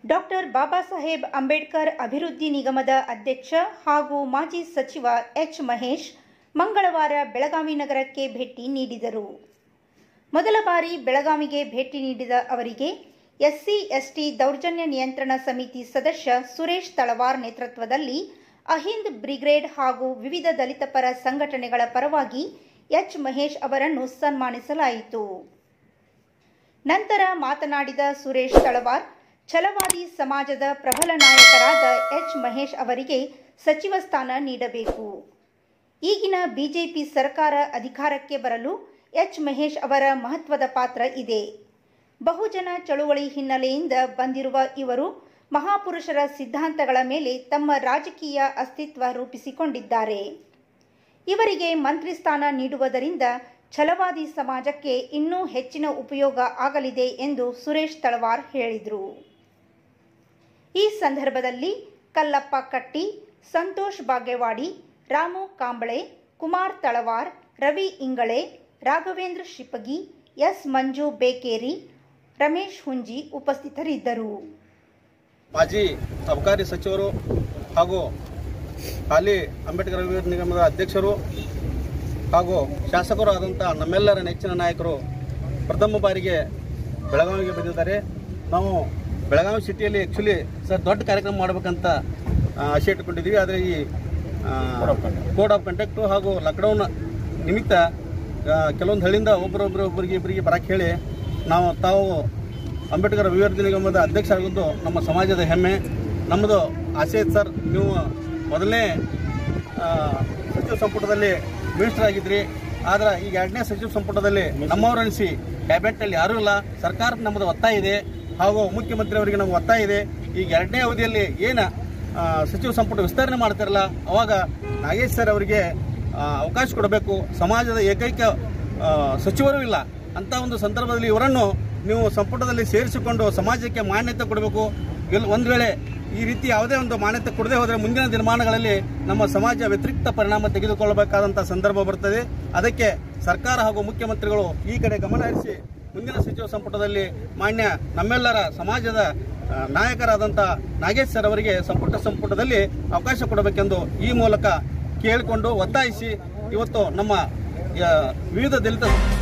doctor ಬಾಬಾ ಸಾಹೇಬ್ ಅಂಬೇಡ್ಕರ್ ಅಭಿವೃದ್ಧಿ ನಿಗಮದ ಅಧ್ಯಕ್ಷ ಹಾಗೂ ಮಾಜಿ ಸಚಿವ ಎಚ್ ಮಹೇಶ್ ಮಂಗಳವಾರ ಬೆಳಗಾವಿ ನಗರಕ್ಕೆ ಭೇಟಿ ನೀಡಿದರು ಮೊದಲ ಬಾರಿ ಬೆಳಗಾವಿಗೆ ಭೇಟಿ ನೀಡಿದ ಅವರಿಗೆ ಎಸ್ಸಿ ಎಸ್ಟಿ ದೌರ್ಜನ್ಯ ನಿಯಂತ್ರಣ ಸಮಿತಿ ಸದಸ್ಯ ಸುರೇಶ್ ತಳವಾರ್ ನೇತೃತ್ವದಲ್ಲಿ ಅಹಿಂದ್ ಬ್ರಿಗೇಡ್ ಹಾಗೂ ವಿವಿಧ ದಲಿತ ಪರ ಸಂಘಟನೆಗಳ ಪರವಾಗಿ ಎಚ್ ಮಹೇಶ್ ಅವರನ್ನು ಸನ್ಮಾನಿಸಲಾಯಿತು ನಂತರ ಮಾತನಾಡಿದ ಸುರೇಶ್ ತಳವಾರ್ ಛಲವಾದಿ ಸಮಾಜದ ಪ್ರಬಲ ನಾಯಕರಾದ ಎಚ್ ಮಹೇಶ್ ಅವರಿಗೆ ಸಚಿವ ಸ್ಥಾನ ನೀಡಬೇಕು ಈಗಿನ ಬಿಜೆಪಿ ಸರ್ಕಾರ ಅಧಿಕಾರಕ್ಕೆ ಬರಲು ಎಚ್ ಮಹೇಶ್ ಅವರ ಮಹತ್ವದ ಪಾತ್ರ ಇದೆ ಬಹುಜನ ಚಳುವಳಿ ಹಿನ್ನೆಲೆಯಿಂದ ಬಂದಿರುವ ಇವರು ಮಹಾಪುರುಷರ ಸಿದ್ಧಾಂತಗಳ ಮೇಲೆ ತಮ್ಮ ರಾಜಕೀಯ ಅಸ್ತಿತ್ವ ರೂಪಿಸಿಕೊಂಡಿದ್ದಾರೆ ಇವರಿಗೆ ಮಂತ್ರಿ ಸ್ಥಾನ ನೀಡುವುದರಿಂದ ಛಲವಾದಿ ಸಮಾಜಕ್ಕೆ ಇನ್ನೂ ಹೆಚ್ಚಿನ ಉಪಯೋಗ ಆಗಲಿದೆ ಎಂದು ಸುರೇಶ್ ತಳವಾರ್ ಹೇಳಿದರು ಈ ಸಂದರ್ಭದಲ್ಲಿ ಕಲ್ಲಪ್ಪ ಕಟ್ಟಿ ಸಂತೋಷ್ ಬಾಗೇವಾಡಿ ರಾಮು ಕಾಂಬಳೆ ಕುಮಾರ್ ತಳವಾರ್ ರವಿ ಇಂಗಳೆ ರಾಘವೇಂದ್ರ ಶಿಪಗಿ ಎಸ್ ಮಂಜು ಬೇಕೇರಿ ರಮೇಶ್ ಹುಂಜಿ ಉಪಸ್ಥಿತರಿದ್ದರು ಮಾಜಿ ಅಬಕಾರಿ ಸಚಿವರು ಹಾಗೂ ಹಾಲಿ ಅಂಬೇಡ್ಕರ್ ಅಭಿವೃದ್ಧಿ ನಿಗಮದ ಅಧ್ಯಕ್ಷರು ಹಾಗೂ ಶಾಸಕರು ಆದಂಥ ನಮ್ಮೆಲ್ಲರ ನೆಚ್ಚಿನ ನಾಯಕರು ಪ್ರಥಮ ಬಾರಿಗೆ ಬೆಳಗಾವಿಗೆ ಬಂದಿದ್ದಾರೆ ನಾವು ಬೆಳಗಾವಿ ಸಿಟಿಯಲ್ಲಿ ಆ್ಯಕ್ಚುಲಿ ಸರ್ ದೊಡ್ಡ ಕಾರ್ಯಕ್ರಮ ಮಾಡಬೇಕಂತ ಆ, ಆಸೆ ಇಟ್ಕೊಂಡಿದ್ದೀವಿ ಆದರೆ ಈ ಕೋಡ್ ಆಫ್ ಕಂಡಕ್ಟು ಹಾಗೂ ಲಾಕ್ಡೌನ್ ನಿಮಿತ್ತ ಆ, ಕೆಲವೊಂದು ಹಳ್ಳಿಯಿಂದ ಒಬ್ಬರೊಬ್ಬರು ಒಬ್ಬರಿಗೆ ಇಬ್ಬರಿಗೆ ಬರಕ್ಕೆ ಹೇಳಿ ನಾವು ತಾವು ಅಂಬೇಡ್ಕರ್ ಅಭಿವೃದ್ಧಿ ನಿಗಮದ ಅಧ್ಯಕ್ಷ ಆಗೋದು ನಮ್ಮ ಸಮಾಜದ ಹೆಮ್ಮೆ ನಮ್ಮದು ಆಸೆ ಐತೆ ಸರ್ ನೀವು ಮೊದಲನೇ ಆ, ಸಚಿವ ಸಂಪುಟದಲ್ಲಿ ಮಿನಿಸ್ಟರ್ ಆಗಿದ್ರಿ ಆದ್ರೆ ಈಗ ಎರಡನೇ ಸಚಿವ ಸಂಪುಟದಲ್ಲಿ ನಮ್ಮವರು ಅನಿಸಿ ಕ್ಯಾಬಿನೆಟ್ನಲ್ಲಿ ಯಾರೂ ಇಲ್ಲ ಸರ್ಕಾರಕ್ಕೆ ನಮ್ಮದು ಒತ್ತಾಯ ಇದೆ ಹಾಗೂ ಮುಖ್ಯಮಂತ್ರಿ ಅವರಿಗೆ ನಮ್ಗೆ ಒತ್ತಾಯ ಇದೆ ಈಗ ಎರಡನೇ ಅವಧಿಯಲ್ಲಿ ಏನು ಆ, ಸಚಿವ ಸಂಪುಟ ವಿಸ್ತರಣೆ ಮಾಡ್ತಾರಲ್ಲ ಅವಾಗ ನಾಗೇಶ್ ಸರ್ ಅವರಿಗೆ ಆ, ಅವಕಾಶ ಕೊಡಬೇಕು ಸಮಾಜದ ಏಕೈಕ ಆ, ಸಚಿವರು ಇಲ್ಲ ಅಂತ ಒಂದು ಸಂದರ್ಭದಲ್ಲಿ ಇವರನ್ನು ನೀವು ಸಂಪುಟದಲ್ಲಿ ಸೇರಿಸಿಕೊಂಡು ಸಮಾಜಕ್ಕೆ ಮಾನ್ಯತೆ ಕೊಡಬೇಕು ಇಲ್ಲ ಒಂದು ವೇಳೆ ಈ ರೀತಿ ಯಾವುದೇ ಒಂದು ಮಾನ್ಯತೆ ಕೊಡದೆ ಹೋದರೆ ಮುಂದಿನ ದಿನಮಾನಗಳಲ್ಲಿ ನಮ್ಮ ಸಮಾಜ ವ್ಯತಿರಿಕ್ತ ಪರಿಣಾಮ ತೆಗೆದುಕೊಳ್ಳಬೇಕಾದಂಥ ಸಂದರ್ಭ ಬರ್ತದೆ ಅದಕ್ಕೆ ಸರ್ಕಾರ ಹಾಗೂ ಮುಖ್ಯಮಂತ್ರಿಗಳು ಈ ಕಡೆ ಗಮನ ಹರಿಸಿ ಮುಂದಿನ ಸಚಿವ ಸಂಪುಟದಲ್ಲಿ ಮಾನ್ಯ ನಮ್ಮೆಲ್ಲರ ಸಮಾಜದ ಆ, ನಾಯಕರಾದಂಥ ನಾಗೇಶ್ ಸರ್ ಅವರಿಗೆ ಸಂಪುಟ ಸಂಪುಟದಲ್ಲಿ ಅವಕಾಶ ಕೊಡಬೇಕೆಂದು ಈ ಮೂಲಕ ಕೇಳಿಕೊಂಡು ಒತ್ತಾಯಿಸಿ ಇವತ್ತು ನಮ್ಮ ಆ, ವಿವಿಧ ದಲಿತ